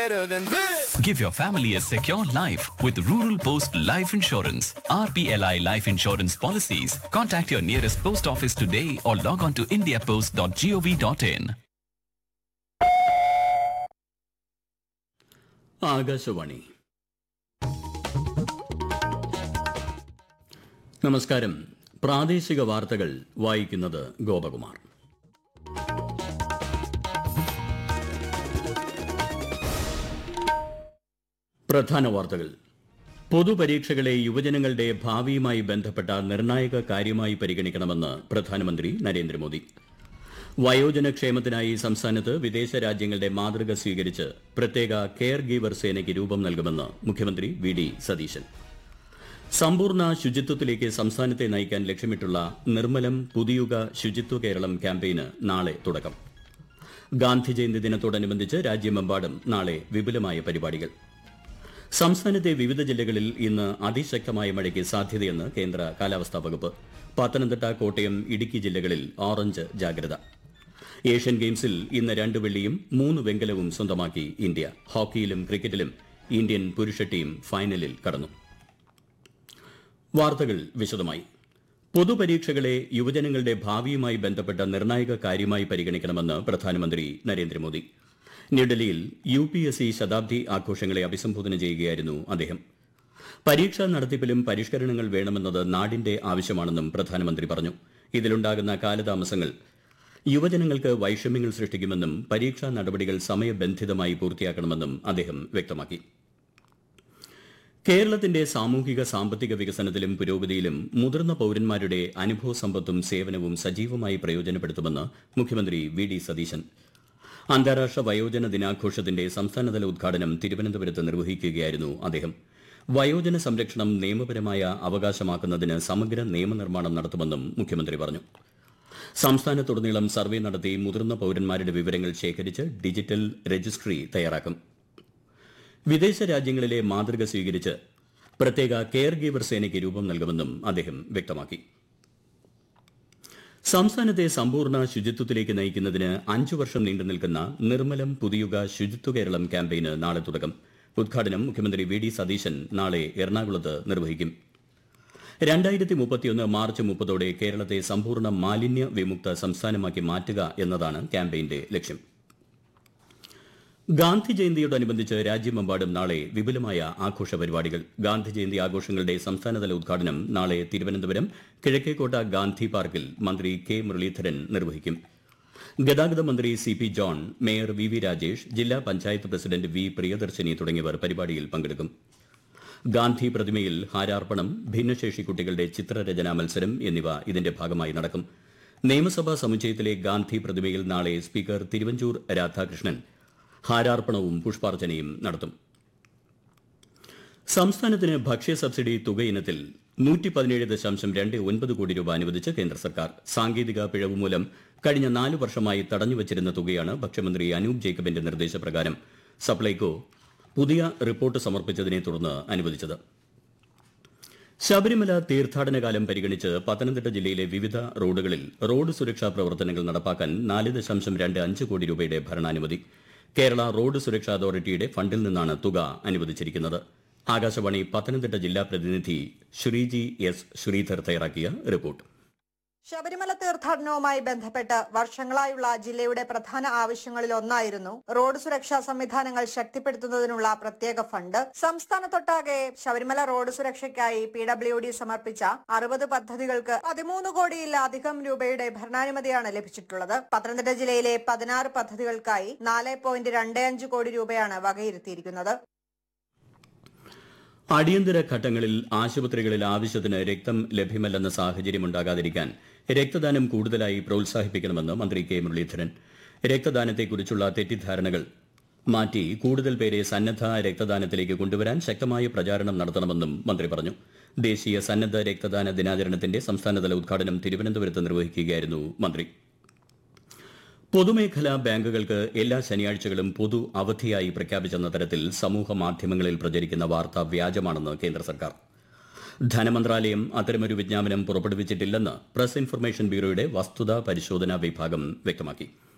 better than this. Give your family a secure life with Rural Post Life Insurance. RPLI Life Insurance policies. Contact your nearest post office today or log on to indiapost.gov.in. Akashvani നമസ്കാരം പ്രാദേശിക വാർത്തകൾ വായിക്കുന്നത് ഗോപകുമാർ പ്രധാന വാർത്തകൾ പൊതുപരീക്ഷകളെ യുവജനങ്ങളുടെ ഭാവിയുമായി ബന്ധപ്പെട്ട നിർണായക കാര്യമായി പരിഗണിക്കണമെന്ന് പ്രധാനമന്ത്രി നരേന്ദ്രമോദി വയോജന ക്ഷേമത്തിനായി സംസ്ഥാനത്ത് വിദേശ രാജ്യങ്ങളുടെ മാതൃക സ്വീകരിച്ച് പ്രത്യേക കെയർ ഗീവർ സേനയ്ക്ക് രൂപം നൽകുമെന്ന് മുഖ്യമന്ത്രി വി ഡി സതീശൻ സമ്പൂർണ്ണ ശുചിത്വത്തിലേക്ക് സംസ്ഥാനത്തെ നയിക്കാൻ ലക്ഷ്യമിട്ടുള്ള നിർമ്മലം പുതിയുഗ ശുചിത്വ കേരളം ക്യാമ്പയിന് നാളെ തുടക്കം ഗാന്ധി ജയന്തി ദിനത്തോടനുബന്ധിച്ച് രാജ്യമെമ്പാടും നാളെ വിപുലമായ പരിപാടികൾ സംസ്ഥാനത്തെ വിവിധ ജില്ലകളിൽ ഇന്ന് അതിശക്തമായ മഴയ്ക്ക് സാധ്യതയെന്ന് കേന്ദ്ര കാലാവസ്ഥാ വകുപ്പ് പത്തനംതിട്ട കോട്ടയം ഇടുക്കി ജില്ലകളിൽ ഓറഞ്ച് ജാഗ്രത ഏഷ്യൻ ഗെയിംസിൽ ഇന്ന് രണ്ട് വെള്ളിയും മൂന്ന് വെങ്കലവും സ്വന്തമാക്കി ഇന്ത്യ ഹോക്കിയിലും ക്രിക്കറ്റിലും ഇന്ത്യൻ പുരുഷ ടീം ഫൈനലിൽ കടന്നു വാർത്തകൾ വിശദമായി പൊതുപരീക്ഷകളെ യുവജനങ്ങളുടെ ഭാവിയുമായി ബന്ധപ്പെട്ട നിർണായക കാര്യമായി പരിഗണിക്കണമെന്ന് പ്രധാനമന്ത്രി നരേന്ദ്രമോദി ന്യൂഡൽഹിയിൽ യു പി എസ് സി ശതാബ്ദി ആഘോഷങ്ങളെ അഭിസംബോധന ചെയ്യുകയായിരുന്നു അദ്ദേഹം പരീക്ഷാ നടത്തിപ്പിലും പരിഷ്കരണങ്ങൾ വേണമെന്നത് നാടിന്റെ ആവശ്യമാണെന്നും പ്രധാനമന്ത്രി പറഞ്ഞു ഇതിലുണ്ടാകുന്ന കാലതാമസങ്ങൾ യുവജനങ്ങൾക്ക് വൈഷമ്യങ്ങൾ സൃഷ്ടിക്കുമെന്നും പരീക്ഷാ നടപടികൾ സമയബന്ധിതമായി പൂർത്തിയാക്കണമെന്നും അദ്ദേഹം വ്യക്തമാക്കി കേരളത്തിന്റെ സാമൂഹിക സാമ്പത്തിക വികസനത്തിലും പുരോഗതിയിലും മുതിർന്ന പൌരന്മാരുടെ അനുഭവ സമ്പത്തും സേവനവും സജീവമായി പ്രയോജനപ്പെടുത്തുമെന്ന് മുഖ്യമന്ത്രി വി ഡി സതീശൻ അന്താരാഷ്ട്ര വയോജന ദിനാഘോഷത്തിന്റെ സംസ്ഥാനതല ഉദ്ഘാടനം തിരുവനന്തപുരത്ത് നിർവഹിക്കുകയായിരുന്നു അദ്ദേഹം വയോജന സംരക്ഷണം നിയമപരമായ അവകാശമാക്കുന്നതിന് സമഗ്ര നിയമനിർമ്മാണം നടത്തുമെന്നും മുഖ്യമന്ത്രി പറഞ്ഞു സംസ്ഥാനത്തുടനീളം സർവേ നടത്തി മുതിർന്ന പൌരന്മാരുടെ വിവരങ്ങൾ ശേഖരിച്ച് ഡിജിറ്റൽ രജിസ്ട്രി തയ്യാറാക്കും വിദേശ രാജ്യങ്ങളിലെ മാതൃക സ്വീകരിച്ച് പ്രത്യേക കെയർ ഗീവർ സേനയ്ക്ക് രൂപം നൽകുമെന്നും അദ്ദേഹം വ്യക്തമാക്കി സംസ്ഥാനത്തെ സമ്പൂർണ്ണ ശുചിത്വത്തിലേക്ക് നയിക്കുന്നതിന് അഞ്ചു വർഷം നീണ്ടു നിൽക്കുന്ന നിർമ്മലം പുതിയുഗ ശുചിത്വ കേരളം ക്യാമ്പയിന് നാളെ തുടക്കം ഉദ്ഘാടനം മുഖ്യമന്ത്രി വി ഡി സതീശൻ നാളെ എറണാകുളത്ത് നിർവഹിക്കും രണ്ടായിരത്തി മുപ്പത്തിയൊന്ന് മാർച്ച് മുപ്പതോടെ കേരളത്തെ സമ്പൂർണ്ണ മാലിന്യ വിമുക്ത സംസ്ഥാനമാക്കി മാറ്റുക എന്നതാണ് ക്യാമ്പയിന്റെ ലക്ഷ്യം ഗാന്ധി ജയന്തിയോടനുബന്ധിച്ച് രാജ്യമെമ്പാടും നാളെ വിപുലമായ ആഘോഷ പരിപാടികൾ ഗാന്ധി ജയന്തി ആഘോഷങ്ങളുടെ സംസ്ഥാനതല ഉദ്ഘാടനം നാളെ തിരുവനന്തപുരം കിഴക്കേക്കോട്ട ഗാന്ധി പാർക്കിൽ മന്ത്രി കെ മുരളീധരൻ നിർവഹിക്കും ഗതാഗത മന്ത്രി C P John mayor V V Rajesh ജില്ലാ പഞ്ചായത്ത് പ്രസിഡന്റ് വി പ്രിയദർശിനി തുടങ്ങിയവർ പരിപാടിയിൽ പങ്കെടുക്കും ഗാന്ധി പ്രതിമയിൽ ഹാരാർപ്പണം ഭിന്നശേഷി കുട്ടികളുടെ ചിത്രരചനാ മത്സരം എന്നിവ ഇതിന്റെ ഭാഗമായി നടക്കും നിയമസഭാ സമുച്ചയത്തിലെ ഗാന്ധി പ്രതിമയിൽ നാളെ സ്പീക്കർ തിരുവഞ്ചൂർ രാധാകൃഷ്ണൻ ഹാരാർപ്പണവും പുഷ്പാർച്ചനയും നടത്തും സംസ്ഥാനത്തിന് ഭക്ഷ്യ സബ്സിഡി തുക ഇനത്തിൽ നൂറ്റി പതിനേഴ് ദശാംശം രണ്ട് ഒൻപത് കോടി രൂപ അനുവദിച്ച് കേന്ദ്ര സർക്കാർ സാങ്കേതിക പിഴവ് മൂലം കഴിഞ്ഞ നാല് വർഷമായി തടഞ്ഞുവച്ചിരുന്ന തുകയാണ് ഭക്ഷ്യമന്ത്രി അനൂപ് ജേക്കബിന്റെ നിർദ്ദേശപ്രകാരം സപ്ലൈകോ പുതിയ റിപ്പോർട്ട് സമർപ്പിച്ചതിനെ തുടർന്ന് അനുവദിച്ചത് ശബരിമല തീർത്ഥാടന കാലം പരിഗണിച്ച് പത്തനംതിട്ട ജില്ലയിലെ വിവിധ റോഡുകളിൽ റോഡ് സുരക്ഷാ പ്രവർത്തനങ്ങൾ നടപ്പാക്കാൻ നാല് ദശാംശം രണ്ട് അഞ്ച് കോടി രൂപയുടെ ഭരണാനുമതി കേരള റോഡ് സുരക്ഷാ അതോറിറ്റിയുടെ ഫണ്ടിൽ നിന്നാണ് തുക അനുവദിച്ചിരിക്കുന്നത് ആകാശവാണി പത്തനംതിട്ട ജില്ലാ പ്രതിനിധി ശ്രീജി എസ് ശ്രീധർ തയ്യാറാക്കിയ റിപ്പോർട്ട് ശബരിമല തീർത്ഥാടനവുമായി ബന്ധപ്പെട്ട് വർഷങ്ങളായുള്ള ജില്ലയുടെ പ്രധാന ആവശ്യങ്ങളിൽ ഒന്നായിരുന്നു റോഡ് സുരക്ഷാ സംവിധാനങ്ങൾ ശക്തിപ്പെടുത്തുന്നതിനുള്ള പ്രത്യേക ഫണ്ട് സംസ്ഥാനത്തൊട്ടാകെ ശബരിമല റോഡ് സുരക്ഷയ്ക്കായി പി ഡബ്ല്യു ഡി സമർപ്പിച്ച അറുപത് പദ്ധതികൾക്ക് പതിമൂന്ന് കോടിയിലധികം രൂപയുടെ ഭരണാനുമതിയാണ് ലഭിച്ചിട്ടുള്ളത് പത്തനംതിട്ട ജില്ലയിലെ പതിനാറ് പദ്ധതികൾക്കായി നാല് പോയിന്റ് രണ്ട് അഞ്ച് കോടി രൂപയാണ് വകയിരുത്തിയിരിക്കുന്നത് അടിയന്തര ഘട്ടങ്ങളിൽ ആശുപത്രികളിൽ ആവശ്യത്തിന് രക്തം ലഭ്യമല്ലെന്ന സാഹചര്യം ഉണ്ടാകാതിരിക്കാൻ രക്തദാനം കൂടുതലായി പ്രോത്സാഹിപ്പിക്കണമെന്ന് മന്ത്രി കെ മുരളീധരൻ രക്തദാനത്തെക്കുറിച്ചുള്ള തെറ്റിദ്ധാരണകൾ മാറ്റി കൂടുതൽ പേരെ സന്നദ്ധ രക്തദാനത്തിലേക്ക് കൊണ്ടുവരാൻ ശക്തമായ പ്രചാരണം നടത്തണമെന്നും മന്ത്രി പറഞ്ഞു ദേശീയ സന്നദ്ധ രക്തദാന ദിനാചരണത്തിന്റെ സംസ്ഥാനതല ഉദ്ഘാടനം തിരുവനന്തപുരത്ത് നിർവഹിക്കുകയായിരുന്നു മന്ത്രി പൊതുമേഖലാ ബാങ്കുകൾക്ക് എല്ലാ ശനിയാഴ്ചകളും പൊതു അവധിയായി പ്രഖ്യാപിച്ചെന്ന തരത്തിൽ സമൂഹ മാധ്യമങ്ങളിൽ പ്രചരിക്കുന്ന വാർത്ത വ്യാജമാണെന്ന് കേന്ദ്ര സർക്കാർ ധനമന്ത്രാലയം അത്തരമൊരു വിജ്ഞാപനം പുറപ്പെടുവിച്ചിട്ടില്ലെന്ന് പ്രസ് ഇൻഫർമേഷൻ ബ്യൂറോയുടെ വസ്തുതാ പരിശോധനാ വിഭാഗം വ്യക്തമാക്കി